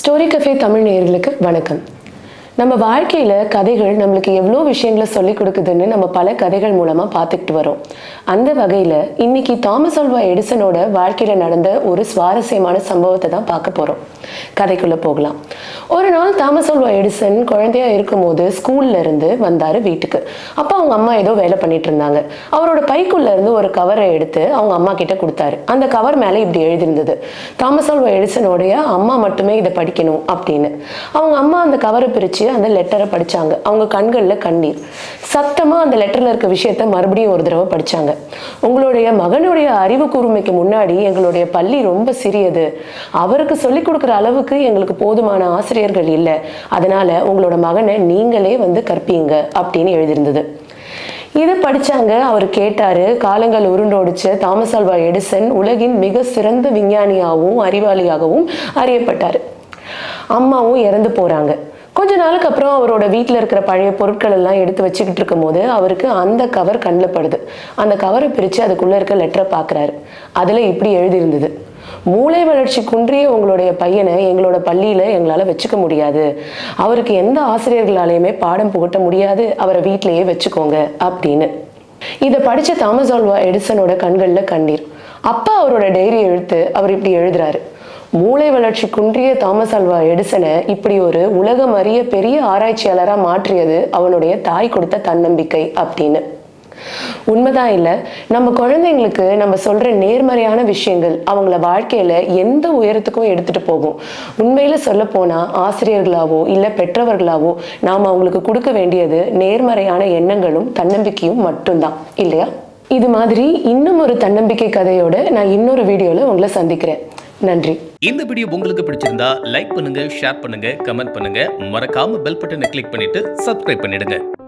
story cafe Tamil நேயர்களுக்கு வணக்கம் நம்ம வாழ்க்கையில் கதைகள் நம்மளுக்கு எவ்வளோ விஷயங்களை சொல்லி கொடுக்குதுன்னு நம்ம பல கதைகள் மூலமாக பார்த்துக்கிட்டு வரோம் அந்த வகையில் இன்னைக்கு தாமஸ் ஆல்வா எடிசனோட வாழ்க்கையில் நடந்த ஒரு சுவாரஸ்யமான சம்பவத்தை தான் பார்க்க போகிறோம் கதைக்குள்ளே போகலாம் ஒரு நாள் தாமஸ் ஆல்வா எடிசன் குழந்தையா இருக்கும்போது ஸ்கூல்ல இருந்து வந்தார் வீட்டுக்கு அப்போ அவங்க அம்மா ஏதோ வேலை பண்ணிட்டு இருந்தாங்க அவரோட பைக்குள்ள இருந்து ஒரு கவரை எடுத்து அவங்க அம்மா கிட்ட கொடுத்தாரு அந்த கவர் மேலே இப்படி எழுதியிருந்தது தாமஸ் ஆல்வா எடிசனோடைய அம்மா மட்டுமே இதை படிக்கணும் அப்படின்னு அவங்க அம்மா அந்த கவரை பிரித்து அந்த லெட்டரை படிச்சாங்க அவங்க கண்களில் கண்ணீர் சத்தமாக அந்த லெட்டரில் இருக்க விஷயத்த மறுபடியும் ஒரு தடவை படிச்சாங்க உங்களுடைய மகனுடைய அறிவு கூர்மைக்கு முன்னாடி எங்களுடைய பள்ளி ரொம்ப சிறியது அவருக்கு சொல்லிக் கொடுக்குற அளவுக்கு எங்களுக்கு போதுமான ஆசிரியர்கள் இல்லை அதனால உங்களோட மகனை நீங்களே வந்து கற்பீங்க அப்படின்னு எழுதியிருந்தது இது படிச்சாங்க அவர் கேட்டாரு காலங்கள் உருண்டோடிச்ச தாமஸ் ஆல்வா எடிசன் உலகின் மிக சிறந்த விஞ்ஞானியாகவும் அறிவாளியாகவும் அறியப்பட்டார் அம்மாவும் இறந்து போறாங்க கொஞ்ச நாளுக்கு அப்புறம் அவரோட வீட்டில் இருக்கிற பழைய பொருட்கள் எல்லாம் எடுத்து வச்சுக்கிட்டு இருக்கும்போது அவருக்கு அந்த கவர் கண்ணில் படுது அந்த கவரை பிரித்து அதுக்குள்ளே இருக்க லெட்டரை பார்க்குறாரு அதில் இப்படி எழுதியிருந்தது மூளை வளர்ச்சி குன்றிய உங்களுடைய பையனை எங்களோட பள்ளியில் எங்களால் வச்சுக்க முடியாது அவருக்கு எந்த ஆசிரியர்களாலையுமே பாடம் புகட்ட முடியாது அவரை வீட்டிலேயே வச்சுக்கோங்க அப்படின்னு இதை படித்த தாமஸ் ஆல்வா எடிசனோட கண்களில் கண்ணீர் அப்பா அவரோட டைரி எழுத்து அவர் இப்படி எழுதுறாரு மூளை வளர்ச்சி குன்றிய தாமஸ் அல்வா எடிசனை இப்படி ஒரு உலகம் அறிய பெரிய ஆராய்ச்சியாளராக மாற்றியது அவனுடைய தாய் கொடுத்த தன்னம்பிக்கை அப்படின்னு உண்மைதான் இல்லை நம்ம குழந்தைங்களுக்கு நம்ம சொல்ற நேர்மறையான விஷயங்கள் அவங்கள வாழ்க்கையில எந்த உயரத்துக்கும் எடுத்துட்டு போகும் உண்மையில சொல்ல போனா ஆசிரியர்களாவோ இல்ல பெற்றவர்களாவோ நாம அவங்களுக்கு கொடுக்க வேண்டியது நேர்மறையான எண்ணங்களும் தன்னம்பிக்கையும் மட்டும்தான் இல்லையா இது மாதிரி இன்னும் ஒரு தன்னம்பிக்கை கதையோட நான் இன்னொரு வீடியோல உங்களை சந்திக்கிறேன் நன்றி இந்த வீடியோ உங்களுக்கு பிடிச்சிருந்தா லைக் பண்ணுங்க ஷேர் பண்ணுங்க கமெண்ட் பண்ணுங்க மறக்காம பெல் பட்டனை கிளிக் பண்ணிட்டு சப்ஸ்கிரைப் பண்ணிடுங்க